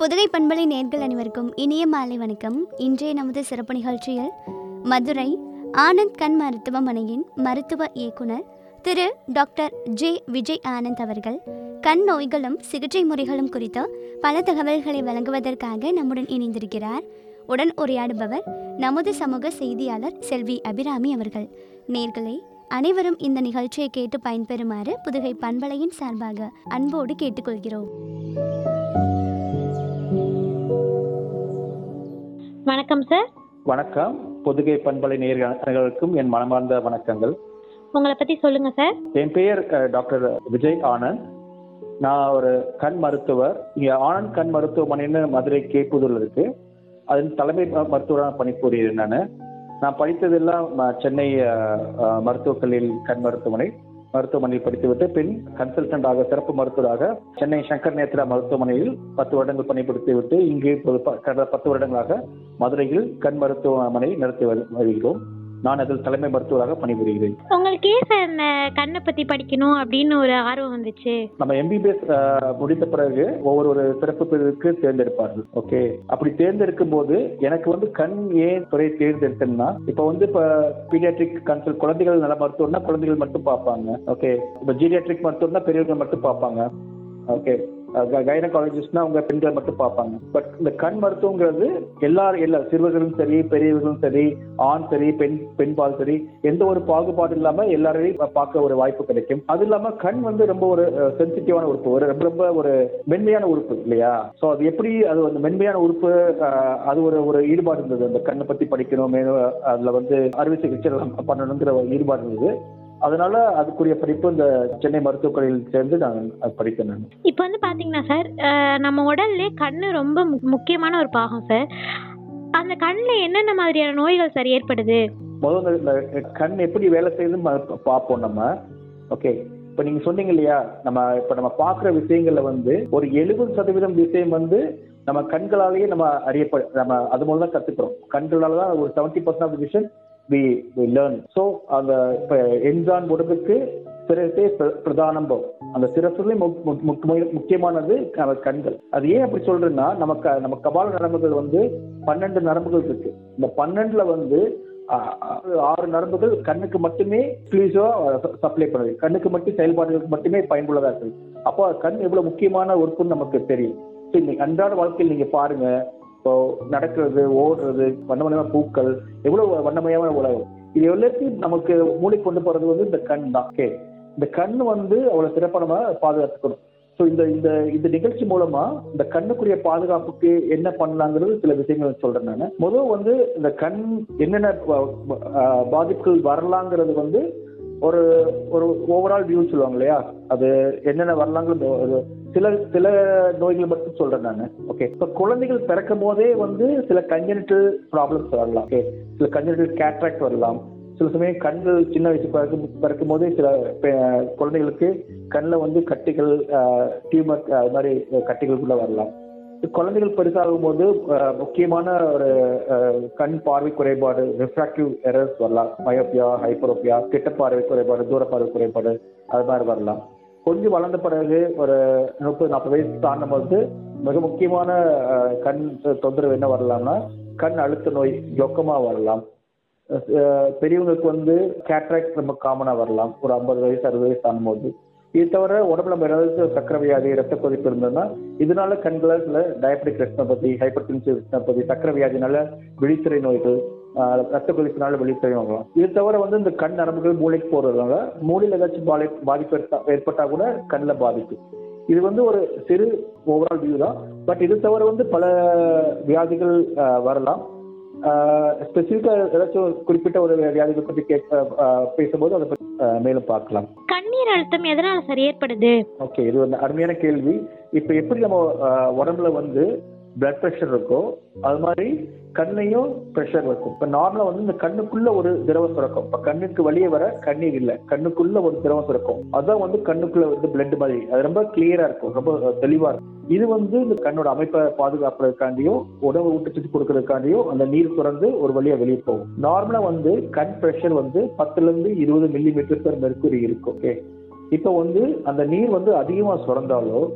புதுகை பண்பலை நேர்கள் அனைவருக்கும் இனிய மாலை வணக்கம் இன்றைய நமது சிறப்பு நிகழ்ச்சியில் மதுரை ஆனந்த் கண் மருத்துவமனையின் மருத்துவ இயக்குனர் திரு டாக்டர் ஜே விஜய் ஆனந்த் அவர்கள் கண் நோய்களும் சிகிச்சை முறைகளும் குறித்த பல தகவல்களை வழங்குவதற்காக நம்முடன் இணைந்திருக்கிறார் உடன் உரையாடுபவர் நமது சமூக செய்தியாளர் செல்வி அபிராமி அவர்கள் நேர்களே அனைவரும் இந்த நிகழ்ச்சியை கேட்டு பயன்பெறுமாறு புதுகை பண்பலையின் சார்பாக அன்போடு கேட்டுக்கொள்கிறோம் வணக்கம் சார் வணக்கம் புதுகை பண்பலை நேர்களுக்கும் என் மனமார்ந்த வணக்கங்கள் உங்களை பத்தி சொல்லுங்க சார் என் பெயர் அஹ், டாக்டர் விஜய் ஆனந்த் நான் ஒரு கண் மருத்துவர் இங்கே ஆனந்த் கண் மருத்துவமனைன்னு மதுரை கேப்புதூர்ல இருக்கு அதன் தலைமை ம- மருத்துவராக பணிபுரிகிறேன் நான் நான் படித்ததெல்லாம் ம- சென்னை அஹ், அஹ், மருத்துவக் கல்லூரி கண் மருத்துவமனை மருத்துவமனையில் படித்துவிட்டு பின் கன்சல்டன்டாக சிறப்பு மருத்துவராக சென்னை சங்கர் நேத்ரா மருத்துவமனையில் பத்து வருடங்கள் பணிபுரித்துவிட்டு இங்கு இப்போது ப- கடந்த பத்து வருடங்களாக மதுரையில் கண் மருத்துவமனை நடத்தி வரு- வருகிறோம் நான் அதில் தலைமை மருத்துவராக பணிபுரிகிறேன் உங்களுக்கு ஏன் சார் இந்த கண்ணை பத்தி படிக்கணும் அப்படின்னு ஒரு ஆர்வம் வந்துச்சு நம்ம எம்பிபிஎஸ் முடித்த பிறகு ஒவ்வொரு ஒரு சிறப்பு பிரிவுக்கு தேர்ந்தெடுப்பார்கள் ஓகே அப்படி தேர்ந்தெடுக்கும் போது எனக்கு வந்து கண் ஏன் துறை தேர்ந்தெடுத்தேன்னா இப்போ வந்து இப்போ பீடியாட்ரிக் கன்சல்ட் குழந்தைகள் நல மருத்துவம்னா குழந்தைகள் மட்டும் பார்ப்பாங்க ஓகே இப்போ ஜீடியாட்ரிக் மருத்துவம்னா பெரியவர்கள் மட்டும் பார்ப்பாங்க ஓகே கைனகாலஜிஸ்ட்னா அவங்க பெண்கள் மட்டும் பார்ப்பாங்க பட் இந்த கண் மருத்துவங்கிறது எல்லா எல்லா சிறுவர்களும் சரி பெரியவர்களும் சரி ஆண் சரி பெண் பெண் பால் சரி எந்த ஒரு பாகுபாடு இல்லாம எல்லாரையும் பார்க்க ஒரு வாய்ப்பு கிடைக்கும் அது இல்லாம கண் வந்து ரொம்ப ஒரு சென்சிட்டிவான உறுப்பு ஒரு ரொம்ப ரொம்ப ஒரு மென்மையான உறுப்பு இல்லையா சோ அது எப்படி அது வந்து மென்மையான உறுப்பு அஹ், அது ஒரு ஒரு ஈடுபாடு இருந்தது அந்த கண்ணை பத்தி படிக்கணும் மேலும் அதுல வந்து அறுவை சிகிச்சை எல்லாம் பண்ணணுங்கிற ஒரு ஈடுபாடு இருந்தது அதனால அதுக்குரிய படிப்பு இந்த சென்னை மருத்துவக் கல்லூரியில் சேர்ந்து நான் அது படித்தேன் நான் இப்போ வந்து பாத்தீங்கன்னா சார் அஹ், நம்ம உடல்ல கண்ணு ரொம்ப மு- முக்கியமான ஒரு பாகம் சார் அந்த கண்ணில் என்னென்ன மாதிரியான நோய்கள் சார் ஏற்படுது முதல்ல இந்த கண் எப்படி வேலை செய்யுதுன்னு ம- பார்ப்போம் நம்ம ஓகே இப்போ நீங்க சொன்னீங்க இல்லையா நம்ம இப்போ நம்ம பார்க்குற விஷயங்கள்ல வந்து ஒரு எழுபது சதவீதம் விஷயம் வந்து நம்ம கண்களாலேயே நம்ம அறியப்ப நம்ம அது மூலம் தான் கத்துக்கிறோம் கண்களால தான் ஒரு செவன்டி பர்சன்ட் ஆஃப் விஷயம் வி வி லேர்ன் ஸோ அந்த இப்போ என்ஜான் உடம்புக்கு சிரசே பிர- பிரதானம் போ. அந்த சிரசுலேயே முக்கியமானது நம்ம கண்கள் அது ஏன் அப்படி சொல்றேன்னா நமக்கு நம்ம கபால நரம்புகள் வந்து பன்னெண்டு நரம்புகள் இருக்கு இந்த பன்னெண்டுல வந்து ஆ- ஆ- ஆறு நரம்புகள் கண்ணுக்கு மட்டுமே எக்ஸ்க்ளூசிவா சப்ளை பண்ணுது கண்ணுக்கு மட்டும் செயல்பாடுகளுக்கு மட்டுமே பயனுள்ளதா இருக்கு அப்போ கண் எவ்வளவு முக்கியமான உறுப்புன்னு நமக்கு தெரியும் ஸோ இன்னைக்கு அன்றாட வாழ்க்கையில் நீங்க பாருங்க இப்போ நடக்கிறது ஓடுறது வண்ணமயமான பூக்கள் எவ்வளவு வண்ணமயமான உலகம் இது எல்லாத்தையும் நமக்கு மூளை கொண்டு போறது வந்து இந்த கண் தான் ஓகே இந்த கண் வந்து அவ்வளவு சிறப்பா நம்ம பாதுகாத்துக்கணும் ஸோ இந்த இந்த இந்த நிகழ்ச்சி மூலமா இந்த கண்ணுக்குரிய பாதுகாப்புக்கு என்ன பண்ணலாங்கிறது சில விஷயங்கள் சொல்றேன் நான் முதல் வந்து இந்த கண் என்னென்ன ப- ப- ஆஹ் பாதிப்புகள் வரலாங்கிறது வந்து ஒரு ஒரு ஓவரால் வியூ சொல்லுவாங்க இல்லையா அது என்னென்ன வரலாங்கிறது ஒரு சில சில நோய்கள் மட்டும் சொல்றேன் நான் ஓகே இப்போ குழந்தைகள் பிறக்கும் போதே வந்து சில கஞ்சனிட்டல் ப்ராப்ளம்ஸ் வரலாம் ஓகே சில கஞ்சனிட்டல் கேட்ராக்ட் வரலாம் சில சமயம் கண்கள் சின்ன வயசு பிறக்கும் பிறக்கும் போதே சில பெ- குழந்தைகளுக்கு கண்ணில் வந்து கட்டிகள் டியூமர் அது மாதிரி கட்டிகளுக்குள்ள வரலாம் குழந்தைகள் பெருசாகும் போது அஹ், முக்கியமான ஒரு அஹ், கண் பார்வை குறைபாடு ரிஃப்ராக்டிவ் எரர்ஸ் வரலாம் மயோப்பியா ஹைப்பரோப்பியா கிட்ட பார்வை குறைபாடு தூர பார்வை குறைபாடு அது மாதிரி வரலாம் கொஞ்சம் வளர்ந்த பிறகு ஒரு முப்பது நாற்பது வயசு தாண்டும் போது மிக முக்கியமான அஹ், கண் தொந்தரவு என்ன வரலாம்னா கண் அழுத்த நோய் ஜொக்கமா வரலாம் அஹ் பெரியவங்களுக்கு வந்து கேட்ராக்ட் ரொம்ப காமனாக வரலாம் ஒரு ஐம்பது வயசு அறுபது வயசு ஆகும்போது இது தவிர உடம்புல நம்ம ஏதாவது சக்கரை வியாதி ரத்த கொதிப்பு இருந்ததுன்னா இதனால கண்களை சில diabetic retinopathy hypertensive retinopathy சக்கரை வியாதினால விழித்திரை நோய்கள் ஆஹ் ரத்த கொதிப்பினால விழித்திரை வரலாம் இது தவிர வந்து இந்த கண் நரம்புகள் மூளைக்கு போறதுனால மூளையில் ஏதாச்சும் பாதி பாதிப்பு ஏற்பட்டா- ஏற்பட்டா கூட கண்ணில் பாதிப்பு இது வந்து ஒரு சிறு ஓவரால் வியூ தான் பட் இது தவிர வந்து பல வியாதிகள் ஆஹ் வரலாம் ஸ்பெசிஃபிக்காக ஏதாச்சும் ஒரு குறிப்பிட்ட ஒரு வியாதிகள் பற்றி கேட்க ஆஹ் பேசும்போது அதை பற்றி ஆஹ் மேலும் பார்க்கலாம் கண்ணீர் அழுத்தம் எதனால சார் ஏற்படுது ஓகே இது ஒரு அருமையான கேள்வி இப்போ எப்படி நம்ம ஆஹ் உடம்புல வந்து பிளட் ப்ரெஷர் இருக்கோ அது மாதிரி கண்ணையும் ப்ரெஷர் இருக்கும் இப்போ நார்மலாக வந்து இந்த கண்ணுக்குள்ள ஒரு திரவம் சுரக்கும் இப்போ கண்ணுக்கு வெளியே வர கண்ணீர் இல்லை கண்ணுக்குள்ள ஒரு திரவம் சுரக்கும் அதான் வந்து கண்ணுக்குள்ள வந்து பிளட் மாதிரி அது ரொம்ப கிளியரா இருக்கும் ரொம்ப தெளிவா இருக்கும் இது வந்து இந்த கண்ணோட அமைப்பை பாதுகாப்பதற்காண்டியும் உணவு ஊட்டச்சத்து கொடுக்கறதுக்காண்டியும் அந்த நீர் சுரந்து ஒரு வழியா வெளியே போகும் நார்மலா வந்து கண் ப்ரெஷர் வந்து பத்துல இருந்து இருபது மில்லி மீட்டர் பெர் மெர்க்குரி இருக்கும் ஓகே இப்போ வந்து அந்த நீர் வந்து அதிகமா சுரந்தாலோ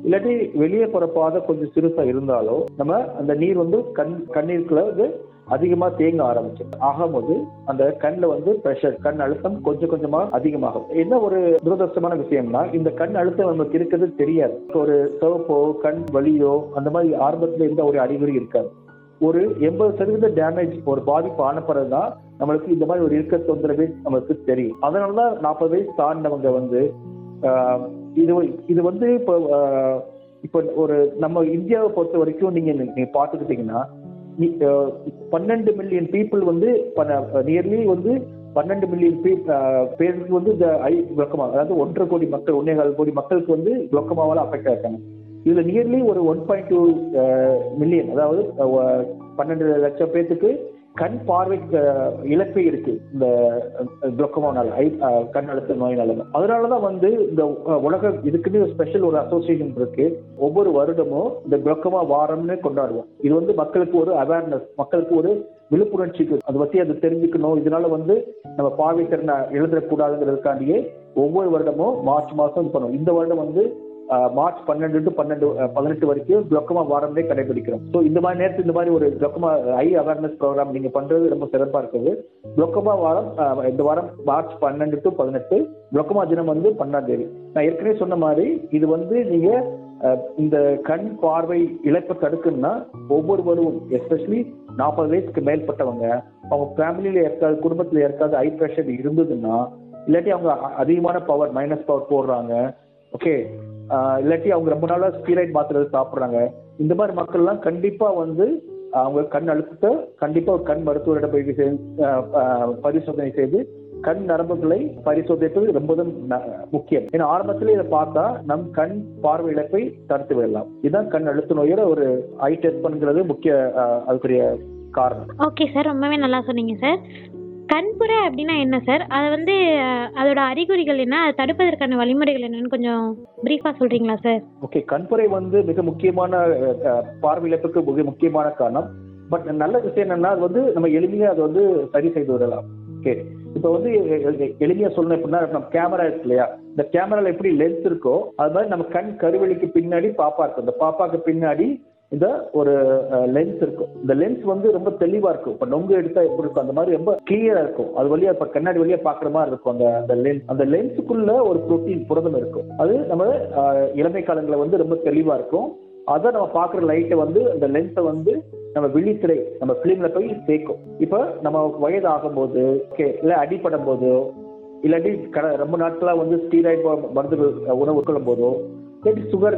இல்லாட்டி வெளியே போற பாதை கொஞ்சம் சிறுசா இருந்தாலோ நம்ம அந்த நீர் வந்து கண் கண்ணீருக்குள்ள வந்து அதிகமா தேங்க ஆரம்பிச்சிடும் ஆகும்போது அந்த கண்ணில் வந்து ப்ரெஷர் கண் அழுத்தம் கொஞ்சம் கொஞ்சமா அதிகமாகும் என்ன ஒரு துரதிருஷ்டமான விஷயம்னா இந்த கண் அழுத்தம் நமக்கு இருக்கிறது தெரியாது ஒரு சிவப்போ கண் வலியோ அந்த மாதிரி ஆரம்பத்துல எந்த ஒரு அறிகுறி இருக்காது ஒரு எண்பது சதவீத டேமேஜ் ஒரு பாதிப்பு ஆன பிறகுதான் நம்மளுக்கு இந்த மாதிரி ஒரு இருக்க தொந்தரவு நமக்கு தெரியும் அதனாலதான் நாற்பது வயசு தாண்டினவங்க வந்து ஆஹ், இது இது வந்து இப்போ ஆஹ், இப்போ ஒரு நம்ம இந்தியாவை பொறுத்த வரைக்கும் நீங்க நீங்க பார்த்துக்கிட்டீங்கன்னா நீ- ஆஹ், பன்னெண்டு மில்லியன் பீப்புள் வந்து நியர்லி வந்து பன்னெண்டு மில்லியன் பேருக்கு வந்து இந்த ஐ குளோக்கமா அதாவது ஒன்றரை கோடி மக்கள் ஒன்னே கால் கோடி மக்களுக்கு வந்து குளோக்கமாவால அஃபெக்ட் ஆயிருக்காங்க இதுல நியர்லி ஒரு ஒன் பாயிண்ட் டூ மில்லியன் அதாவது அஹ், பன்னெண்டு லட்சம் பேர்த்துக்கு கண் பார்வை அஹ், இழப்பே இருக்கு இந்த குளோக்கமானால ஐ அஹ், கண் அழுத்த நோயினால அதனாலதான் வந்து இந்த அஹ், உலக இதுக்குன்னு ஸ்பெஷல் ஒரு அசோசியேஷன் இருக்கு ஒவ்வொரு வருடமும் இந்த குளோக்கமா வாரம்னு கொண்டாடுவோம் இது வந்து மக்களுக்கு ஒரு அவேர்னஸ் மக்களுக்கு ஒரு விழிப்புணர்ச்சிக்கு அதை பத்தி அது தெரிஞ்சுக்கணும் இதனால வந்து நம்ம பார்வை திறனை எழுதக்கூடாதுங்கிறதுக்காண்டியே ஒவ்வொரு வருடமும் மார்ச் மாசம் இது பண்ணுவோம் இந்த வருடம் வந்து ஆஹ், மார்ச் பன்னெண்டு டு பன்னெண்டு அஹ், பதினெட்டு வரைக்கும் குளோக்கமா வாரமே கடைபிடிக்கிறோம் ஸோ இந்த மாதிரி நேரத்தில் இந்த மாதிரி ஒரு குளோக்கமா ஐ அவேர்னஸ் ப்ரோக்ராம் நீங்க பண்றது ரொம்ப சிறப்பா இருக்குது குளோக்கமா வாரம் ஆஹ், இந்த வாரம் மார்ச் பன்னெண்டு டு பதினெட்டு குளோக்கமா தினம் வந்து பன்னெண்டாம் தேதி நான் ஏற்கனவே சொன்ன மாதிரி இது வந்து நீங்க அஹ், இந்த கண் பார்வை இழப்பை தடுக்கணும்னா ஒவ்வொருவரும் எஸ்பெஷலி நாற்பது வயசுக்கு மேற்பட்டவங்க அவங்க ஃபேமிலியில யாருக்காவது குடும்பத்துல யாருக்காவது ஐ ப்ரெஷர் இருந்ததுன்னா இல்லாட்டி அவங்க அ- அதிகமான பவர் மைனஸ் பவர் போடுறாங்க ஓகே இல்லாட்டி அவங்க ரொம்ப நாளா ஸ்டீராய்ட் மாத்திரை சாப்பிடுறாங்க இந்த மாதிரி மக்கள்லாம் கண்டிப்பா வந்து அவங்க கண் அழுத்தத்தை கண்டிப்பா ஒரு கண் மருத்துவரிடம் போய் செய்- அஹ், அஹ், பரிசோதனை செய்து கண் நரம்புகளை பரிசோதிப்பது ரொம்பவும் ந- முக்கியம் ஏன்னா ஆரம்பத்திலே இதை பார்த்தா நம் கண் பார்வை இழப்பை தடுத்து விடலாம் இதுதான் கண் அழுத்த நோயோட ஒரு ஐ டெஸ்ட் பண்ணுங்கிறது முக்கிய அஹ், அதுக்குரிய காரணம் ஓகே சார் ரொம்பவே நல்லா சொன்னீங்க சார் கண்புரை அப்படின்னா என்ன சார் அது வந்து அஹ், அதோட அறிகுறிகள் என்ன அதை தடுப்பதற்கான வழிமுறைகள் என்னன்னு கொஞ்சம் பிரீஃபாக சொல்கிறீங்களா சார் ஓகே கண்புரை வந்து மிக முக்கியமான அஹ், அஹ், பார்வை இழப்புக்கு மிக முக்கியமான காரணம் பட் நல்ல விஷயம் என்னன்னா அது வந்து நம்ம எளிமையா அதை வந்து சரி செய்து விடலாம் ஓகே இப்போ வந்து எ- எ- எளிமையா சொல்லணும் எப்படின்னா நம்ம கேமரா இருக்கு இல்லையா இந்த கேமரால எப்படி லென்ஸ் இருக்கோ அது மாதிரி நம்ம கண் கருவெளிக்கு பின்னாடி பாப்பா இருக்கும் இந்த பாப்பாக்கு பின்னாடி இந்த ஒரு லென்ஸ் இருக்கும் இந்த லென்ஸ் வந்து ரொம்ப தெளிவா இருக்கும் இப்ப நொங்கு எடுத்தா எப்படி இருக்கும் அந்த மாதிரி ரொம்ப கிளியரா இருக்கும் அது வழியா இப்ப கண்ணாடி வழியா பாக்குற மாதிரி இருக்கும் அந்த அந்த லென்ஸ் அந்த லென்ஸுக்குள்ள ஒரு புரோட்டீன் புரதம் இருக்கும் அது நம்ம அஹ், இளமை காலங்களில் வந்து ரொம்ப தெளிவா இருக்கும் அதை நம்ம பார்க்குற லைட்டை வந்து அந்த லென்ஸை வந்து நம்ம விழித்திரை நம்ம ஃபிலிம்ல போய் சேர்க்கும் இப்போ நம்ம வயது ஆகும்போது ஓகே இல்லை அடிப்படும் போதோ இல்லாட்டி கட ரொம்ப நாட்களா வந்து ஸ்டீராய்டு மருந்து உணவு உட்கொள்ளும் போதோ இல்லாட்டி சுகர்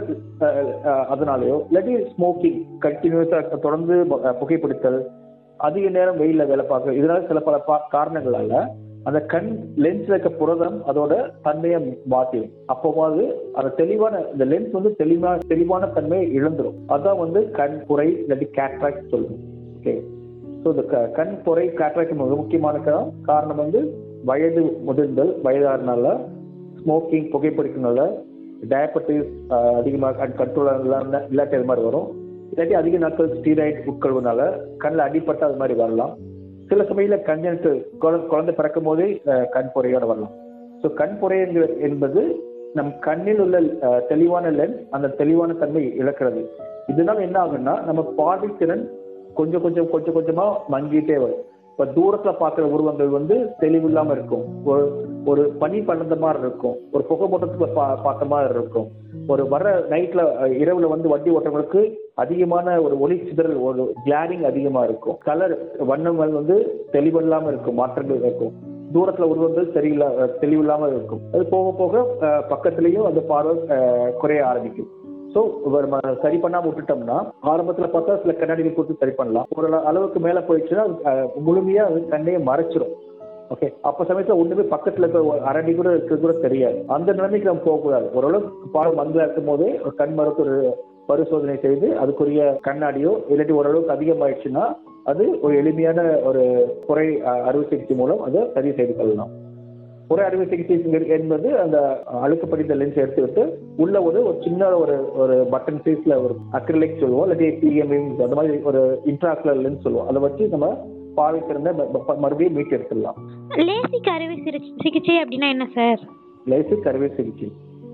அதனாலயோ இல்லாட்டி ஸ்மோக்கிங் கண்டினியூஸா தொடர்ந்து அஹ், புகைப்பிடித்தல் அதிக நேரம் வெயில்ல வேலை பார்க்க இதனால சில பல பா- காரணங்களால அந்த கண் லென்ஸ்ல இருக்க புரதம் அதோட தன்மையை மாத்திடும் அப்போவாது அந்த தெளிவான இந்த லென்ஸ் வந்து தெளிவா தெளிவான தன்மையை இழந்துரும் அதான் வந்து கண் புரை இல்லாட்டி கேட்ராக்ட் சொல்லுவோம் ஓகே ஸோ இந்த க- கண் புரை கேட்ராக்ட் மிக முக்கியமான கா- காரணம் வந்து வயது முதிர்ந்தல் வயதாறனால ஸ்மோக்கிங் புகைப்பிடிக்கிறதுனால டயபெட்டிஸ் அதிகமாக கண்ட்ரோல் இல்லாட்டி அது மாதிரி வரும் இல்லாட்டி அதிக நாட்கள் ஸ்டீராய்டு உட்கொள்வதனால கண்ணில் அடிப்பட்டு அது மாதிரி வரலாம் சில சமயத்தில் கஞ்சனுக்கு குழந்தை பிறக்கும் போதே அஹ், கண் பொறையோட வரலாம் ஸோ கண் பொறை என்கிற- என்பது நம் கண்ணில் உள்ள அஹ், தெளிவான லென்ஸ் அந்த தெளிவான தன்மை இழக்கிறது இதனால என்ன ஆகும்னா நம்ம பார்வை திறன் கொஞ்சம் கொஞ்சம் கொஞ்சம் கொஞ்சமா மங்கிட்டே வரும் இப்ப தூரத்துல பார்க்குற உருவங்கள் வந்து தெளிவு இல்லாம இருக்கும் ஒரு ஒரு பனி படர்ந்த மாதிரி இருக்கும் ஒரு புகை மூட்டத்துல பா பார்த்த மாதிரி இருக்கும் ஒரு வர நைட்ல இரவுல வந்து வண்டி ஓட்டங்களுக்கு அதிகமான ஒரு ஒளி சிதறல் ஒரு கிளாரிங் அதிகமா இருக்கும் கலர் வண்ணங்கள் வந்து தெளிவில்லாம இருக்கும் மாற்றங்கள் இருக்கும் தூரத்துல உருவங்கள் சரியில்லா அஹ், தெளிவில்லாம இருக்கும் அது போக போக அஹ், பக்கத்துலயும் அந்த பார்வை அஹ், குறைய ஆரம்பிக்கும் ஸோ நம்ம சரி பண்ணாம விட்டுட்டோம்னா ஆரம்பத்துல பார்த்தா சில கண்ணாடிகள் கொடுத்து சரி பண்ணலாம் ஒரு அள- அளவுக்கு மேல போயிடுச்சுன்னா அது, அஹ், முழுமையா அது கண்ணையை மறைச்சிரும் ஓகே அப்ப சமயத்துல ஒண்ணுமே பக்கத்துல இருக்க ஒரு அரடி கூட இருக்கிறது கூட தெரியாது அந்த நிலைமைக்கு நம்ம போகக்கூடாது ஓரளவுக்கு பாடம் மந்தா இருக்கும் போதே ஒரு கண் மருத்துவர் பரிசோதனை செய்து அதுக்குரிய கண்ணாடியோ இல்லாட்டி ஓரளவுக்கு அதிகமாயிடுச்சுன்னா அது ஒரு எளிமையான ஒரு குறை அஹ், அறுவை சிகிச்சை மூலம் அதை சரி செய்து கொள்ளலாம் புற அறுவை சிகிச்சை என்கிற- என்பது அந்த அழுக்கு படித்த லென்ஸ் எடுத்துக்கிட்டு உள்ள ஒரு ஒரு சின்ன ஒரு ஒரு பட்டன் சைஸ்ல ஒரு அக்ரிலிக் சொல்லுவோம் இல்லாட்டி பிஎம்எம் அந்த மாதிரி ஒரு இன்ட்ராக்குலர் லென்ஸ் சொல்லுவோம் அதை வச்சு நம்ம பார்வை திறந்த ம- ம- மறுபடியும் மீட்டு எடுத்துடலாம் லேசிக் அறுவை சிகிச்சை சிகிச்சை அப்படின்னா என்ன சார் லேசிக் அறுவை சிகிச்சை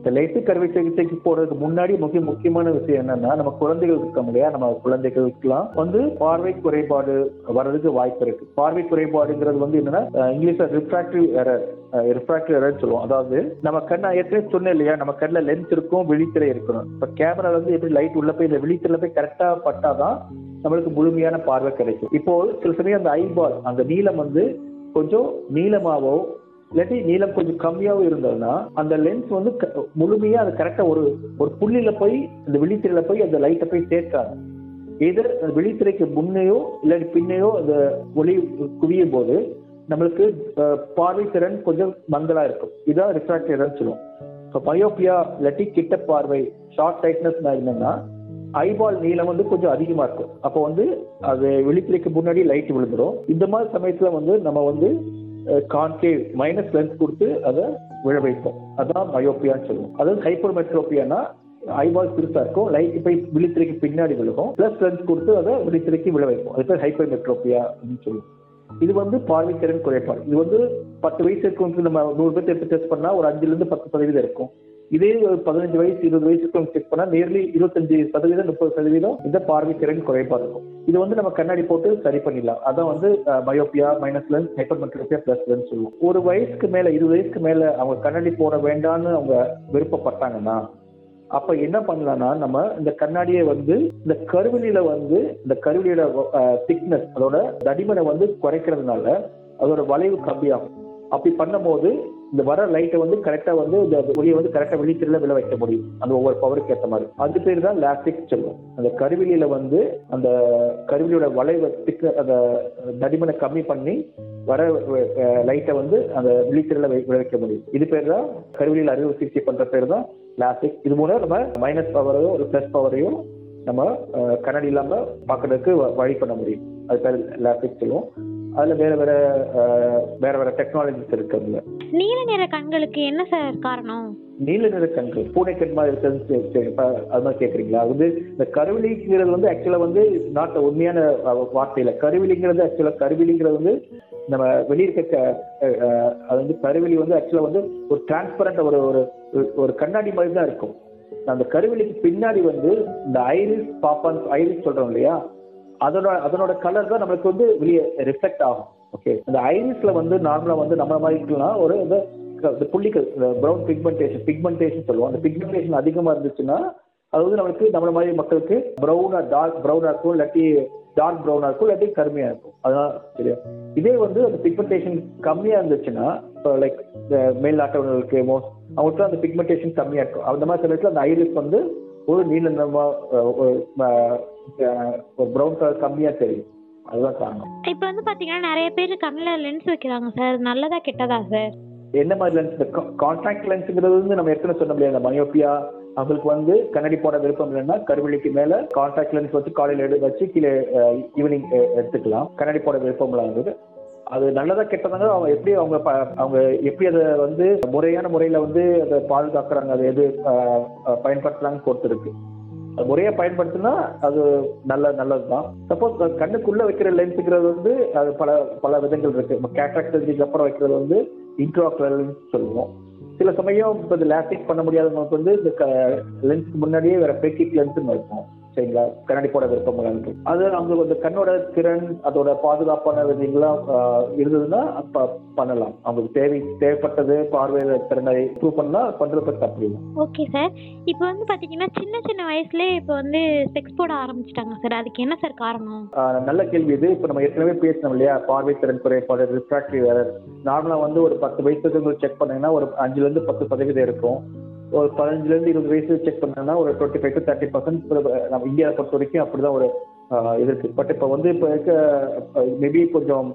இந்த லேசிக் அறுவை சிகிச்சைக்கு போறதுக்கு முன்னாடி முக்கிய முக்கியமான விஷயம் என்னன்னா நம்ம குழந்தைகள் இருக்கோம் இல்லையா நம்ம குழந்தைகளுக்குலாம் வந்து பார்வை குறைபாடு வர்றதுக்கு வாய்ப்பு இருக்கு பார்வை குறைபாடுங்கிறது வந்து என்னன்னா அஹ், இங்கிலீஷ்ல ரிஃப்ராக்டிவ் எரர் ரிஃப்ராக்டிவ் எரர் சொல்லுவோம் அதாவது நம்ம கண் நான் ஏற்கனவே சொன்னேன் இல்லையா நம்ம கண்ணில் லென்ஸ் இருக்கும் விழித்திரை இருக்கணும் இப்ப கேமரா வந்து எப்படி லைட் உள்ள போய் இந்த விழித்திரையில போய் கரெக்டா பட்டாதான் நம்மளுக்கு முழுமையான பார்வை கிடைக்கும் இப்போ சில சமயம் அந்த ஐபால் அந்த நீளம் வந்து கொஞ்சம் நீளமாவோ இல்லாட்டி நீளம் கொஞ்சம் கம்மியாவும் இருந்ததுன்னா அந்த லென்ஸ் வந்து க- முழுமையா அது கரெக்டா ஒரு ஒரு புள்ளியில போய் அந்த விழித்திரையில போய் அந்த லைட்டை போய் சேர்க்காது எதிர் விழித்திரைக்கு முன்னையோ இல்லாட்டி பின்னையோ அந்த ஒளி குவியும் போது நம்மளுக்கு அஹ், பார்வை திறன் கொஞ்சம் மங்கலா இருக்கும் இதான் ரிஃப்ராக்டர் சொல்லுவோம் இப்போ மயோப்பியா இல்லாட்டி கிட்ட பார்வை ஷார்ட் டைட்னஸ் என்னன்னா ஐபால் நீளம் வந்து கொஞ்சம் அதிகமா இருக்கும் அப்போ வந்து அது விழித்திரைக்கு முன்னாடி லைட் விழுந்துடும் இந்த மாதிரி சமயத்துல வந்து நம்ம வந்து கான்கேவ் மைனஸ் லென்ஸ் கொடுத்து அதை விழ வைப்போம் அதான் மயோப்பியான்னு சொல்லுவோம் அதாவது ஹைப்பர் மெட்ரோப்பியானா ஐபால் பெருசா இருக்கும் லைட் போய் விழித்திரைக்கு பின்னாடி விழுகும் பிளஸ் லென்ஸ் கொடுத்து அதை விழித்திரைக்கு விழ வைப்போம் அது பேர் ஹைப்பர் மெட்ரோப்பியா அப்படின்னு சொல்லுவோம் இது வந்து பார்வை திறன் குறைபாடு இது வந்து பத்து வயசு இருக்கவங்களுக்கு நம்ம நூறு பேர் எடுத்து டெஸ்ட் பண்ணா ஒரு அஞ்சுல இருந்து பத்து சதவீதம் இருக்கும் இதே ஒரு பதினஞ்சு வயசு இருபது வயசுக்கு செக் பண்ணா நேர்லி இருபத்தஞ்சு சதவீதம் முப்பது சதவீதம் இந்த பார்வை திறன் குறைபாடு இருக்கும் இது வந்து நம்ம கண்ணாடி போட்டு சரி பண்ணிடலாம் அதான் வந்து myopia minus lens hypermetropia plus lens சொல்லுவோம் ஒரு வயசுக்கு மேல இருபது வயசுக்கு மேல அவங்க கண்ணாடி போட வேண்டாம்னு அவங்க விருப்பப்பட்டாங்கன்னா அப்ப என்ன பண்ணலாம்னா நம்ம இந்த கண்ணாடியை வந்து இந்த கருவிலியில வந்து இந்த கருவிலியோட திக்னஸ் அதோட தடிமனை வந்து குறைக்கிறதுனால அதோட வளைவு கம்மியாகும் அப்படி பண்ணும்போது இந்த வர லைட்டை வந்து கரெக்டா வந்து இந்த ஒளியை வந்து கரெக்டா வெளித்திரையில விழ வைக்க முடியும் அந்த ஒவ்வொரு பவருக்கு ஏற்ற மாதிரி அது பேர் தான் லாஸ்டிக் சொல்லுவோம் அந்த கருவிலியில வந்து அந்த கருவிலியோட வளைவு திக் அந்த தடிமனை கம்மி பண்ணி வர லைட்டை வந்து அந்த விழித்திரையில வை- விழ வைக்க முடியும் இது பேர் தான் கருவிலியில் அறுவை சிகிச்சை பண்ற பேர் தான் லாஸ்டிக் இது மூலம் நம்ம மைனஸ் பவரையோ ஒரு பிளஸ் பவரையும் நம்ம அஹ், கண்ணாடி இல்லாம பார்க்கறதுக்கு வ- வழி பண்ண முடியும் அது பேர் லாஸ்டிக் சொல்லுவோம் அதுல வேற வேற அஹ், வேற வேற டெக்னாலஜிஸ் இருக்கு அதுல நீல நிற கண்களுக்கு என்ன சார் காரணம் நீல நிற கண்கள் பூனை கண் மாதிரி இருக்குதுன்னு சரி, சரி, இப்ப அது மாதிரி கேக்குறீங்களா அது வந்து இந்த கருவிலிங்கிறது வந்து ஆக்சுவலா வந்து நாட் உண்மையான அஹ், வார்த்தையில கருவிலிங்கிறது ஆக்சுவலா கருவிலிங்கிறது வந்து நம்ம வெளியிருக்க க- அஹ், அஹ், அது வந்து கருவிலி வந்து ஆக்சுவலா வந்து ஒரு டிரான்ஸ்பரண்ட் ஒரு ஒரு ஒரு கண்ணாடி மாதிரி தான் இருக்கும் அந்த கருவிலிக்கு பின்னாடி வந்து இந்த ஐரிஸ் பாப்பான் ஐரிஸ் சொல்றோம் இல்லையா அதோட அதனோட கலர் தான் நம்மளுக்கு வந்து வெளியே ரிஃப்ளெக்ட் ஆகும் ஓகே அந்த ஐரிஸ்ல வந்து நார்மலா வந்து நம்ம மாதிரி இருக்கலாம் ஒரு இந்த இந்த புள்ளிகள் ப்ரௌன் பிக்மெண்டேஷன் பிக்மெண்டேஷன் சொல்லுவோம் அந்த பிக்மெண்டேஷன் அதிகமா இருந்துச்சுன்னா அது வந்து நம்மளுக்கு நம்மள மாதிரி மக்களுக்கு ப்ரௌனா டார்க் ப்ரௌனா இருக்கும் இல்லாட்டி டார்க் ப்ரௌனா இருக்கும் இல்லாட்டி கருமையா இருக்கும் அதான் சரியா இதே வந்து அந்த பிக்மெண்டேஷன் கம்மியா இருந்துச்சுன்னா லைக் இந்த மேல் நாட்டவர்களுக்கு மோஸ்ட் அவங்களுக்கு அந்த பிக்மெண்டேஷன் கம்மியா இருக்கும் அந்த மாதிரி சமயத்துல அந்த ஐரிஸ் வந்து ஒரு நீல நிறமா அஹ், ஒரு அஹ், அஹ், ஒரு ப்ரௌன் கலர் கம்மியா தெரியும் அதுதான் காரணம் இப்போ வந்து பாத்தீங்கன்னா நிறைய பேர் கண்ணில் லென்ஸ் வைக்கிறாங்க சார் நல்லதா கெட்டதா சார் என்ன மாதிரி லென்ஸ் இந்த கான்டாக்ட் லென்ஸுங்கிறது வந்து நம்ம ஏற்கனவே சொன்ன முடியாது இந்த மயோப்பியா அவங்களுக்கு வந்து கண்ணாடி போட விருப்பம் இல்லைன்னா கருவிழிக்கு மேல கான்டாக்ட் லென்ஸ் வச்சு காலையில எடு வச்சு கீழே ஈவினிங் எடுத்துக்கலாம் கண்ணாடி போட விருப்பம் இல்லாதது அது நல்லதா கெட்டதாங்க அவங்க எப்படி அவங்க ப- அவங்க எப்படி அதை வந்து முறையான முறையில வந்து அதை பாதுகாக்கிறாங்க அதை எது அஹ், அஹ், பயன்படுத்துறாங்கன்னு பொறுத்து இருக்கு அது முறையா பயன்படுத்தினா அது நல்ல நல்லதுதான் சப்போஸ் கண்ணுக்குள்ள வைக்கிற லென்ஸுங்கிறது வந்து அது பல பல விதங்கள் இருக்கு கேட்ராக்ட் சர்ஜரிக்கு அப்புறம் வைக்கிறது வந்து இன்ட்ராக்லர் லென்ஸ் சொல்லுவோம் சில சமயம் இப்போ இந்த லாஸ்டிக் பண்ண முடியாதவங்களுக்கு வந்து இந்த லென்ஸ்க்கு முன்னாடியே வேற பெக்கிக் லென்ஸ்னு இருக்கும் சரிங்களா கண்ணாடி போட விருப்பம் உள்ளவங்களுக்கு. அது அவங்க அந்த கண்ணோட திறன் அதோட பாதுகாப்பான விதிகள்லாம் ஆஹ், இருந்ததுன்னா அப்ப பண்ணலாம் அவங்களுக்கு தேவை தேவைப்பட்டது பார்வையில திறனை ப்ரூவ் பண்ணா பண்றது பத்தி தப்பு இல்லை ஓகே சார் இப்போ வந்து பாத்தீங்கன்னா சின்ன சின்ன வயசுலயே இப்போ வந்து செக்ஸ் போட ஆரம்பிச்சிட்டாங்க சார் அதுக்கு என்ன சார் காரணம் ஆஹ் நல்ல கேள்வி இது இப்போ நம்ம ஏற்கனவே பேசணும் இல்லையா பார்வை திறன் குறைபாடு ரிஃப்ராக்டிவ் எரர் நார்மலாக வந்து ஒரு பத்து வயசுக்கு செக் பண்ணீங்கன்னா ஒரு அஞ்சுலேருந்து பத்து சதவீதம் இருக்கும் ஒரு பதினஞ்சுலேருந்து இருபது வயசு செக் பண்ணீங்கன்னா ஒரு twenty five to thirty percent நம்ம இந்தியாவை பொறுத்த வரைக்கும் அப்படிதான் ஒரு ஆஹ் இது இருக்கு பட் இப்போ வந்து இப்போ இருக்க மேபி கொஞ்சம்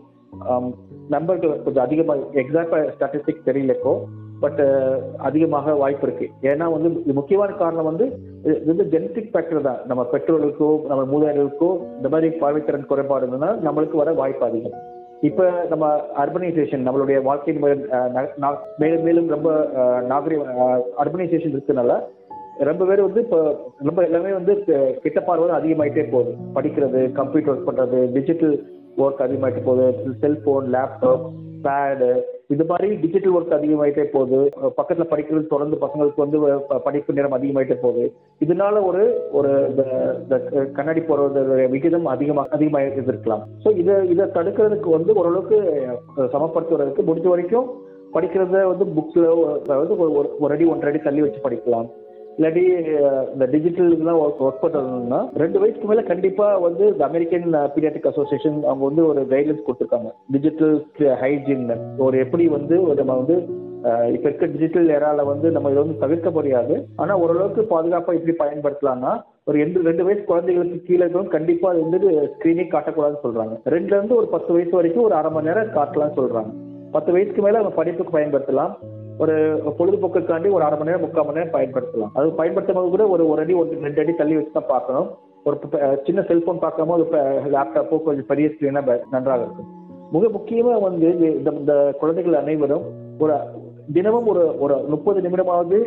நம்பர்கள் கொஞ்சம் அதிகமாக எக்ஸாக்டாக ஸ்டாட்டிஸ்டிக் தெரியல இப்போ பட் அதிகமாக வாய்ப்பு இருக்கு ஏன்னா வந்து இது முக்கியமான காரணம் வந்து இது இது வந்து ஜெனட்டிக் ஃபேக்டர் தான் நம்ம பெற்றோர்களுக்கோ நம்ம மூதாதையர்களுக்கோ இந்த மாதிரி பார்வைத்திறன் குறைபாடு இருந்ததுன்னா நம்மளுக்கு வர வாய்ப்பு அதிகம் இப்ப நம்ம அர்பனைசேஷன் நம்மளுடைய வாழ்க்கை முறை, அஹ், ந- நா- மேலும் மேலும் ரொம்ப அஹ், நாகரிக அர்பனைசேஷன் இருக்கனால ரொம்ப பேர் வந்து இப்போ ரொம்ப எல்லாமே வந்து அஹ், கிட்ட பார்வை அதிகமாயிட்டே போகுது படிக்கிறது கம்ப்யூட்டர் ஒர்க் பண்றது டிஜிட்டல் ஒர்க் அதிகமாயிட்டு போகுது செல்போன் லேப்டாப் பேடு இது மாதிரி டிஜிட்டல் ஒர்க் அதிகமாயிட்டே போகுது அஹ் பக்கத்துல படிக்கிறது தொடர்ந்து பசங்களுக்கு வந்து ப- படிப்பு நேரம் அதிகமாயிட்டே போகுது இதனால ஒரு ஒரு இந்த இந்த கண்ணாடி போடுறது விகிதம் அதிகமா அதிகமாக இருக்கலாம் ஸோ இதை இதை தடுக்கிறதுக்கு வந்து ஓரளவுக்கு அஹ், சமப்படுத்துவதற்கு முடிஞ்ச வரைக்கும் படிக்கிறத வந்து புக்ஸ்ல வந்து ஒரு ஒரு- ஒரு அடி ஒன்றரை அடி தள்ளி வச்சு படிக்கலாம் இல்லாட்டி அஹ், இந்த டிஜிட்டல் இதெல்லாம் ஒர்க் பண்ணுறதுன்னா ரெண்டு வயசுக்கு மேல கண்டிப்பா வந்து இந்த அமெரிக்கன் பீடியாட்ரிக் அசோசியேஷன் அவங்க வந்து ஒரு கைட்லைன்ஸ் கொடுத்துருக்காங்க டிஜிட்டல் ஹைஜீன் ஒரு எப்படி வந்து ஒரு நம்ம வந்து அஹ், இப்ப இருக்க டிஜிட்டல் ஏரால வந்து நம்ம இதை வந்து தவிர்க்க முடியாது ஆனா ஓரளவுக்கு பாதுகாப்பா எப்படி பயன்படுத்தலாம்னா ஒரு ரெண்டு ரெண்டு வயசு குழந்தைகளுக்கு கீழே இருக்கவங்க கண்டிப்பா அது வந்து ஸ்கிரீனே காட்டக்கூடாதுன்னு சொல்றாங்க ரெண்டுல இருந்து ஒரு பத்து வயசு வரைக்கும் ஒரு அரை மணி நேரம் காட்டலாம்னு சொல்றாங்க பத்து வயசுக்கு மேல அவங்க படிப்புக்கு பயன்படுத்தலாம் ஒரு பொழுதுபோக்குக்காண்டி ஒரு அரை மணி நேரம் முக்கால் மணி நேரம் பயன்படுத்தலாம் அது பயன்படுத்தும் போது கூட ஒரு ஒரு அடி ஒரு ரெண்டு அடி தள்ளி வச்சு தான் பார்க்கணும் ஒரு ப- அஹ் சின்ன செல்போன் பார்க்காம ஒரு லேப்டாப்போ கொஞ்சம் பெரிய ஸ்கிரீனா நன்றாக இருக்கும் மிக முக்கியமா வந்து இந்த இந்த குழந்தைகள் அனைவரும் ஒரு தினமும் ஒரு ஒரு முப்பது நிமிடமாவது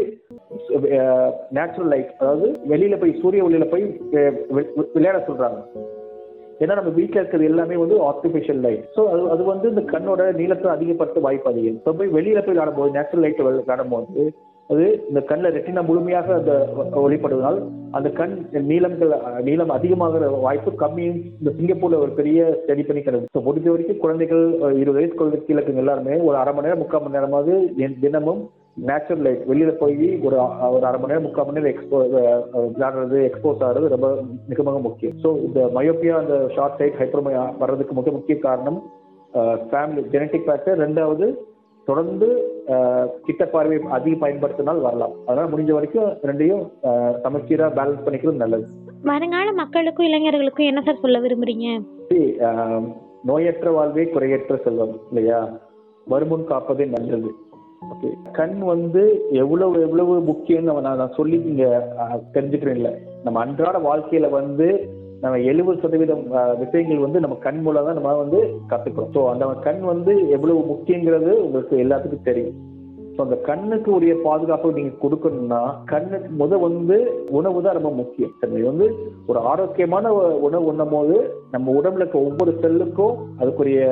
நேச்சுரல் லைட் அதாவது வெளியில போய் சூரிய ஒளியில போய் அஹ், வி- வி- விளையாட சொல்றாங்க ஏன்னா நம்ம வீட்டில் இருக்கிறது எல்லாமே வந்து ஆர்டிஃபிஷியல் லைட் ஸோ அது அது வந்து இந்த கண்ணோட நீளத்தை அதிகப்படுத்த வாய்ப்பு அதிகம் ஸோ போய் வெளியில போய் விளையாடும்போது நேச்சுரல் லைட் விளையாடும்போது அது இந்த கண்ணில் ரெட்டினா முழுமையாக அந்த ஒளிப்படுவதால் அந்த கண் நீளங்கள் நீளம் அதிகமாகிற வாய்ப்பு கம்மி இந்த சிங்கப்பூர்ல ஒரு பெரிய ஸ்டடி பண்ணி கிடக்கு ஸோ முடிஞ்ச வரைக்கும் குழந்தைகள் ஒரு இருபது வயசு குழந்தை கீழே இருக்கவங்க எல்லாருமே ஒரு அரை மணி நேரம் முக்கால் மணி நேரமாவது தின- தினமும் நேச்சுரல் லைட் வெளியில போய் ஒரு அ- ஒரு அரை மணி நேரம் முக்கால் மணி நேரம் எக்ஸ்போ விளையாடுறது எக்ஸ்போஸ் ஆகிறது ரொம்ப மிக மிக முக்கியம் ஸோ இந்த மயோப்பியா அந்த ஷார்ட் சைட் ஹைப்பர்மயா வர்றதுக்கு மிக முக்கிய காரணம் ஃபேமிலி ஜெனட்டிக் ஃபேக்டர் ரெண்டாவது தொடர்ந்து அஹ், கிட்ட பார்வை அதிகம் பயன்படுத்தினால் வரலாம் அதனால முடிஞ்ச வரைக்கும் ரெண்டையும் அஹ், சமச்சீரா பேலன்ஸ் பண்ணிக்கிறது நல்லது வருங்கால மக்களுக்கும் இளைஞர்களுக்கும் என்ன சார் சொல்ல விரும்புறீங்க See, ஆம், நோயற்ற வாழ்வே குறையற்ற செல்வம் இல்லையா வருமுன் காப்பதே நல்லது ஓகே கண் வந்து எவ்வளவு எவ்வளவு முக்கியம் நம்ம நான் நான் சொல்லி நீங்க தெரிஞ்சுக்கிறேன் இல்லை நம்ம அன்றாட வாழ்க்கையில வந்து நம்ம எழுபது சதவீதம் ஆ, விஷயங்கள் வந்து நம்ம கண் மூலம் தான் நம்ம வந்து கத்துக்கிறோம் ஸோ அந்த கண் வந்து எவ்வளவு முக்கியங்கிறது உங்களுக்கு எல்லாத்துக்கும் தெரியும் ஸோ அந்த கண்ணுக்கு உரிய பாதுகாப்பு நீங்க கொடுக்கணும்னா கண்ணுக்கு முத வந்து உணவு தான் ரொம்ப முக்கியம் சரி வந்து ஒரு ஆரோக்கியமான உ- உணவு உண்ணும் போது நம்ம உடம்புல இருக்க ஒவ்வொரு செல்லுக்கும் அதுக்குரிய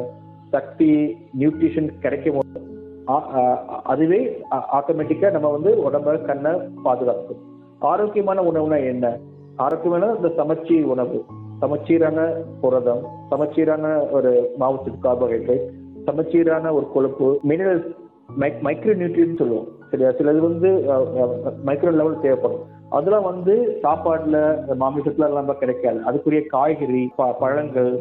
சக்தி நியூட்ரிஷன் கிடைக்கும் போது ஆ- ஆ- அதுவே ஆட்டோமேட்டிக்கா நம்ம வந்து உடம்ப கண்ணை பாதுகாக்கும் ஆரோக்கியமான உணவுனா என்ன ஆரோக்கியமான இந்த சமச்சீர் உணவு சமச்சீரான புரதம் சமச்சீரான ஒரு மாவுச்சத்து கார்போஹைட்ரேட் சமச்சீரான ஒரு கொழுப்பு மினரல்ஸ் மைக்ரோ நியூட்ரியன் சொல்லுவோம் சரியா சிலது வந்து மைக்ரோ லெவல் தேவைப்படும் அதெல்லாம் வந்து சாப்பாடுல மாமிசத்துல எல்லாம் கிடைக்காது அதுக்குரிய காய்கறி ப- பழங்கள்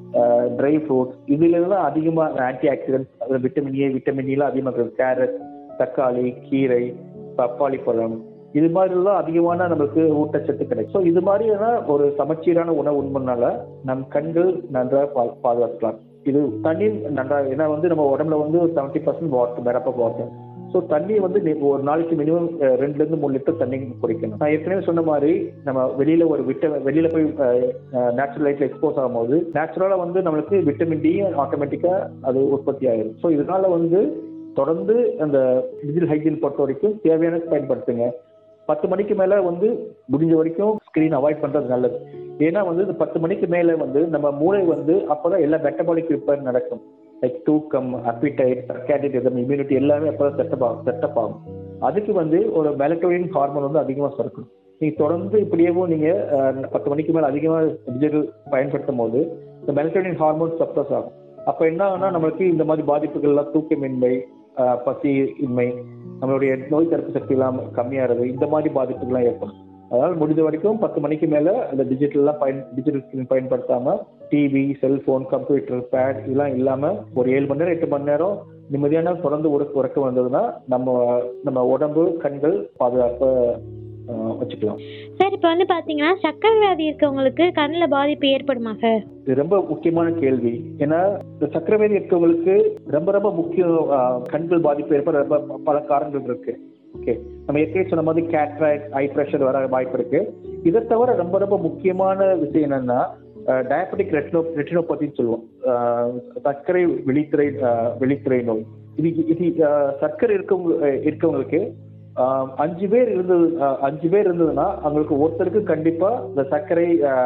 ட்ரை ஃப்ரூட்ஸ் இதுல எல்லாம் அதிகமா antioxidant vitamin A vitamin எல்லாம் அதிகமாக இருக்கு கேரட் தக்காளி கீரை பப்பாளி பழம் இது மாதிரி எல்லாம் அதிகமான நமக்கு ஊட்டச்சத்து கிடைக்கும் ஸோ இது மாதிரியான ஒரு சமச்சீரான உணவு உண்மைனால நம் கண்கள் நன்றாக பா- பாதுகாக்கலாம் இது தண்ணி நன்றாக ஏன்னா வந்து நம்ம உடம்புல வந்து ஒரு செவன்டி பர்சன்ட் வாட்டர் நிரப்ப வாட்டர் ஸோ தண்ணி வந்து நி- ஒரு நாளைக்கு மினிமம் ரெண்டுல இருந்து மூணு லிட்டர் தண்ணி குடிக்கணும் நான் ஏற்கனவே சொன்ன மாதிரி நம்ம வெளியில ஒரு விட்ட வெளியில போய் நேச்சுரல் லைட்ல எக்ஸ்போஸ் ஆகும்போது நேச்சுரலா வந்து நம்மளுக்கு விட்டமின் டி ஆட்டோமேட்டிக்கா அது உற்பத்தி ஆயிரும் ஸோ இதனால வந்து தொடர்ந்து அந்த டிஜிட்டல் ஹைஜீன் பொறுத்த வரைக்கும் தேவையான பயன்படுத்துங்க பத்து மணிக்கு மேல வந்து முடிஞ்ச வரைக்கும் ஸ்கிரீன் அவாய்ட் பண்றது நல்லது ஏன்னா வந்து இந்த பத்து மணிக்கு மேல வந்து நம்ம மூளை வந்து அப்பதான் எல்லா மெட்டபாலிக் ரிப்பேர் நடக்கும் லைக் தூக்கம் அப்பிடைட் கேட்டிட்டிசம் இம்யூனிட்டி எல்லாமே அப்பதான் செட்டப் ஆகும் செட்டப் ஆகும் அதுக்கு வந்து ஒரு மெலட்டோனின் ஹார்மோன் வந்து அதிகமாக சுரக்கும் நீங்க தொடர்ந்து இப்படியேவும் நீங்க அஹ், பத்து மணிக்கு மேல அதிகமாக டிஜிட்டல் பயன்படுத்தும் போது இந்த மெலட்டோனின் ஹார்மோன் சப்ரஸ் ஆகும் அப்ப என்ன ஆகும்னா நம்மளுக்கு இந்த மாதிரி பாதிப்புகள்லாம் தூக்கமின்மை அஹ், பசி இன்மை நம்மளுடைய நோய் தடுப்பு சக்தி எல்லாம் கம்மியாகிறது இந்த மாதிரி பாதிப்புகள்லாம் ஏற்படும் அதனால முடிஞ்ச வரைக்கும் பத்து மணிக்கு மேல அந்த டிஜிட்டல்லாம் பயன் டிஜிட்டல் ஸ்கிரீன் பயன்படுத்தாம டிவி செல்போன் கம்ப்யூட்டர் பேட் இதெல்லாம் இல்லாம ஒரு ஏழு மணி நேரம் எட்டு மணி நேரம் நிம்மதியான தொடர்ந்து உறக்க உறக்கம் வந்ததுன்னா நம்ம நம்ம உடம்பு கண்கள் பாதுகாப்ப அஹ், வச்சுக்கலாம் சார் இப்போ வந்து பார்த்தீங்கன்னா சக்கரை வியாதி இருக்கவங்களுக்கு கண்ணில் பாதிப்பு ஏற்படுமா சார் இது ரொம்ப முக்கியமான கேள்வி ஏன்னா இந்த சக்கரவேதி இருக்கவங்களுக்கு ரொம்ப ரொம்ப முக்கியம் ஆஹ், கண்கள் பாதிப்பு ஏற்பட ரொம்ப பல காரணங்கள் இருக்கு ஓகே நம்ம ஏற்கனவே சொன்ன மாதிரி கேட்ராக்ட் ஐ ப்ரெஷர் வர வாய்ப்பு இருக்கு இதை தவிர ரொம்ப ரொம்ப முக்கியமான விஷயம் என்னன்னா டயபெட்டிக் ரெட்டினோ ரெட்டினோபதின்னு சொல்லுவோம் ஆஹ், சர்க்கரை விழித்திரை ஆஹ், விழித்திரை நோய் இது இது ஆஹ், சர்க்கரை இருக்கவங்க இருக்கவங்களுக்கு ஆஹ், அஞ்சு பேர் இருந்தது ஆஹ், அஞ்சு பேர் இருந்ததுன்னா அவங்களுக்கு ஒருத்தருக்கு கண்டிப்பா இந்த சர்க்கரை ஆஹ்,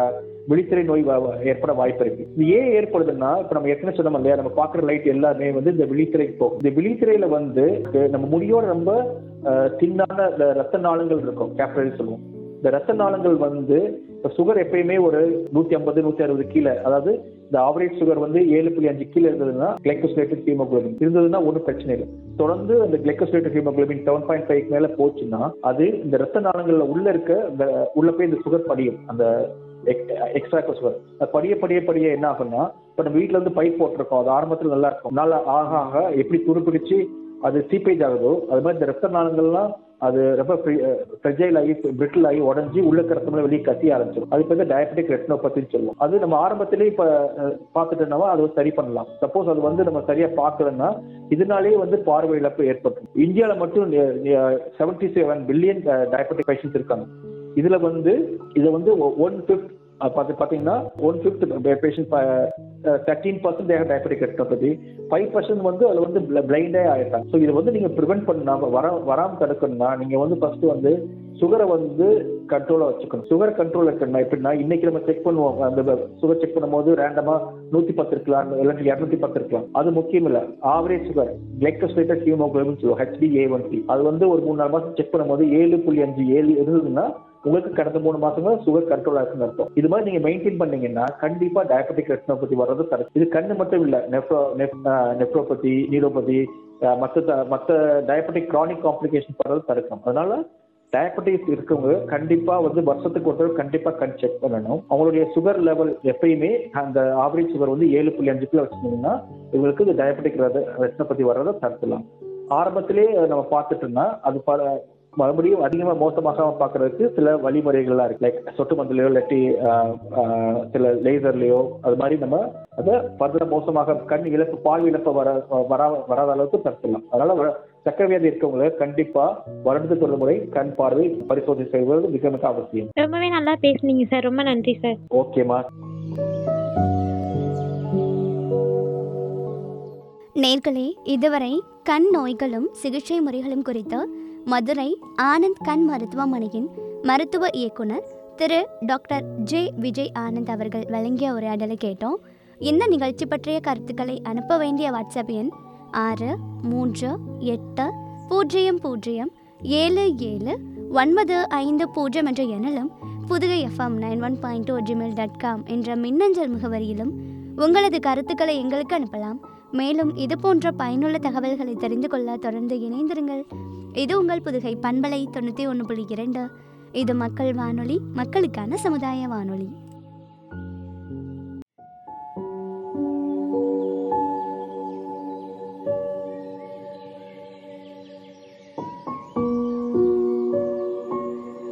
விழித்திரை நோய் வ- வ- ஏற்பட வாய்ப்பு இருக்கு இது ஏன் ஏற்படுதுன்னா இப்ப நம்ம ஏற்கனவே சொன்னோம் இல்லையா நம்ம பாக்குற லைட் எல்லாமே வந்து இந்த விழித்திரைக்கு போகும் இந்த விழித்திரையில வந்து அஹ், நம்ம முடியோட ரொம்ப தின்னான ரத்த நாளங்கள் இருக்கும் கேப்டரி சொல்லுவோம் இந்த ரத்த நாளங்கள் வந்து இப்ப சுகர் எப்பயுமே ஒரு நூத்தி ஐம்பது நூத்தி அறுபது கீழே அதாவது இந்த ஆவரேஜ் சுகர் வந்து ஏழு புள்ளி அஞ்சு கீழே இருந்ததுன்னா கிளைக்கோசிலேட்டட் ஹீமோகுளோபின் இருந்ததுன்னா ஒன்றும் பிரச்சனை இல்லை தொடர்ந்து அந்த glycosylated haemoglobin seven point five மேல போச்சுன்னா அது இந்த ரத்த நாளங்கள்ல உள்ள இருக்க இந்த உள்ள போய் இந்த சுகர் படியும் அந்த எக்ஸ்ட்ரா சுகர் அது படிய படிய படிய என்ன ஆகும்னா இப்ப நம்ம வீட்ல இருந்து பைப் போட்டிருக்கோம் அது ஆரம்பத்துல நல்லா இருக்கும் நாள் ஆக ஆக எப்படி துருப்பிடிச்சு அது சீப்பேஜ் ஆகுதோ அது மாதிரி இந்த ரத்த நாளங்கள்லாம் அது ரொம்ப ஃப்ரெஜைல் ஆகி பிரிட்டில் ஆகி உடஞ்சி உள்ள ரத்தம்ல வெளியே கசிய ஆரம்பிச்சிடும் அது பேர் டயபெட்டிக் ரெட்டினோபத்தின்னு சொல்லுவோம் அது நம்ம ஆரம்பத்திலே இப்ப அஹ், பார்த்துட்டோம்னா அது சரி பண்ணலாம் சப்போஸ் அது வந்து நம்ம சரியா பார்க்கலன்னா இதனாலேயே வந்து பார்வை இழப்பு ஏற்படும் இந்தியாவில் மட்டும் seventy seven billion diabetic patients இருக்காங்க இதுல வந்து இதை வந்து ஒன் ஃபிஃப்த் பார்த்து பார்த்தீங்கன்னா one fifth patient thirteen percent diabetic retinopathy five percent வந்து அது வந்து பிளைண்டே ஆயிட்டாங்க ஸோ இதை வந்து நீங்க ப்ரிவென்ட் பண்ணாம வர வராம தடுக்கணும்னா நீங்க வந்து ஃபர்ஸ்ட் வந்து சுகரை வந்து கண்ட்ரோலா வச்சுக்கணும் சுகர் கண்ட்ரோல் இருக்கணும் எப்படின்னா இன்னைக்கு நம்ம செக் பண்ணுவோம் அந்த சுகர் செக் பண்ணும்போது ரேண்டமா நூத்தி பத்து இருக்கலாம் இல்லாட்டி இரநூத்தி பத்து இருக்கலாம் அது முக்கியம் இல்ல ஆவரேஜ் சுகர் கிளைக்கோசிலேட்டட் ஹீமோகுளோபின் சொல்லுவோம் ஹெச்பி ஏ ஒன் சி அது வந்து ஒரு மூணு நாலு மாசம் செக் பண்ணும்போது ஏழு புள்ளி அஞ்சு ஏழு இருந்ததுன்னா உங்களுக்கு கடந்த மூணு மாசமா சுகர் கண்ட்ரோல் ஆகுதுன்னு அர்த்தம் இது மாதிரி நீங்க மெயின்டைன் பண்ணீங்கன்னா கண்டிப்பா டயபெட்டிக் ரெட்டினோபதி வர்றது தடுக்கும் இது கண்ணு மட்டும் இல்ல நெஃப்ரோ நெஃப்ரோபதி நீரோபதி மற்ற த- மற்ற டயபெட்டிக் கிரானிக் காம்ப்ளிகேஷன் வர்றது தடுக்கும் அதனால டயபெட்டிஸ் இருக்கவங்க கண்டிப்பா வந்து வருஷத்துக்கு ஒரு தடவை கண்டிப்பா கண் செக் பண்ணணும் அவங்களுடைய சுகர் லெவல் எப்பயுமே அந்த ஆவரேஜ் சுகர் வந்து ஏழு புள்ளி அஞ்சுக்குள்ள வச்சிருந்தீங்கன்னா இவங்களுக்கு இந்த டயபெட்டிக் ரெட்டினோபதி வர்றதை தடுக்கலாம் ஆரம்பத்திலே நம்ம பார்த்துட்டோம்னா அது பல மறுபடியும் அதிகமா மோசமாக பார்க்கறதுக்கு சில வழிமுறைகள்லாம் இருக்கு லைக் சொட்டு மருந்துலையோ இல்லாட்டி ஆஹ், ஆஹ், சில லேசர்லயோ அது மாதிரி நம்ம அதை ஃபர்தரா மோசமாக கண் இழப்பு பார்வை இழப்பு வர வரா வராத அளவுக்கு தடுத்துடலாம் அதனால வ- சக்கரை வியாதி இருக்கவங்க கண்டிப்பா வருடத்துக்கு ஒரு முறை கண் பார்வை பரிசோதனை செய்வது மிக மிக அவசியம் ரொம்பவே நல்லா பேசுனீங்க சார் ரொம்ப நன்றி சார் ஓகேமா நேர்களே இதுவரை கண் நோய்களும் சிகிச்சை முறைகளும் குறித்து மதுரை ஆனந்த் கண் மருத்துவமனையின் மருத்துவ இயக்குனர் திரு டாக்டர் ஜே விஜய் ஆனந்த் அவர்கள் வழங்கிய உரையாடலை கேட்டோம் இந்த நிகழ்ச்சி பற்றிய கருத்துக்களை அனுப்ப வேண்டிய வாட்ஸ்அப் எண் ஆறு மூன்று எட்டு பூஜ்ஜியம் பூஜ்ஜியம் ஏழு ஏழு ஒன்பது ஐந்து பூஜ்ஜியம் என்ற எண்ணிலும் Pudugai FM nine one point two Gmail dot com என்ற மின்னஞ்சல் முகவரியிலும் உங்களது கருத்துக்களை எங்களுக்கு அனுப்பலாம் மேலும் இது போன்ற பயனுள்ள தகவல்களை தெரிந்து கொள்ள தொடர்ந்து இணைந்திருங்கள் இது உங்கள் புதுகை பண்பலை தொண்ணூற்றி ஒன்று புள்ளி இரண்டு இது மக்கள் வானொலி மக்களுக்கான சமுதாய வானொலி